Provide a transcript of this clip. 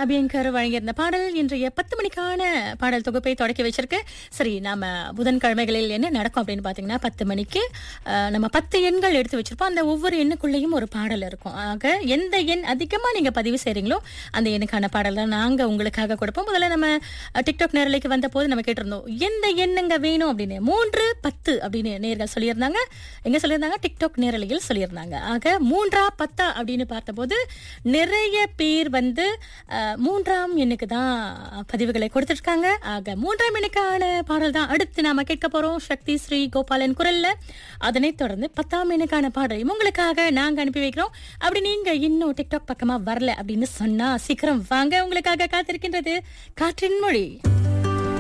அபியங்கர் வழங்கியிருந்த பாடல் இன்றைய பத்து மணிக்கான பாடல் தொகுப்பை தொடக்கி வச்சிருக்கு சரி நாம புதன்கிழமைகளில் என்ன நடக்கும் அப்படின்னு பாத்தீங்கன்னா பத்து மணிக்கு அஹ், நம்ம பத்து எண்கள் எடுத்து வச்சிருப்போம் அந்த ஒவ்வொரு எண்ணுக்குள்ளேயும் ஒரு பாடல் இருக்கும் ஆக எந்த எண் அதிகமா நீங்க பதிவு செய்றீங்களோ அந்த எண்ணுக்கான பாடல் தான் நாங்க உங்களுக்காக கொடுப்போம் முதல்ல நம்ம அஹ், டிக்டாக் நேரலைக்கு வந்த போது நம்ம கேட்டிருந்தோம் எந்த எண்ணுங்க வேணும் அப்படின்னு மூன்று பத்து அப்படின்னு நேர்கள் சொல்லியிருந்தாங்க எங்க சொல்லியிருந்தாங்க டிக்டாக் நேரலையில் சொல்லியிருந்தாங்க ஆக மூன்றா பத்தா அப்படின்னு பார்த்தபோது நிறைய பேர் வந்து அஹ், மூன்றாம் எண்ணுக்கு தான் பதிவுகளை கொடுத்துருக்காங்க ஆக மூன்றாம் எண்ணுக்கான பாடல் தான் அடுத்து நாம கேட்க போறோம் சக்தி ஸ்ரீ கோபாலன் குரல்ல அதனைத் தொடர்ந்து பத்தாம் எண்ணுக்கான பாடலையும் உங்களுக்காக நாங்க அனுப்பி வைக்கிறோம் அப்படி நீங்க இன்னும் டிக்டாக் பக்கமா வரல அப்படின்னு சொன்னா சீக்கிரம் வாங்க உங்களுக்காக காத்திருக்கின்றது காற்றின் மொழி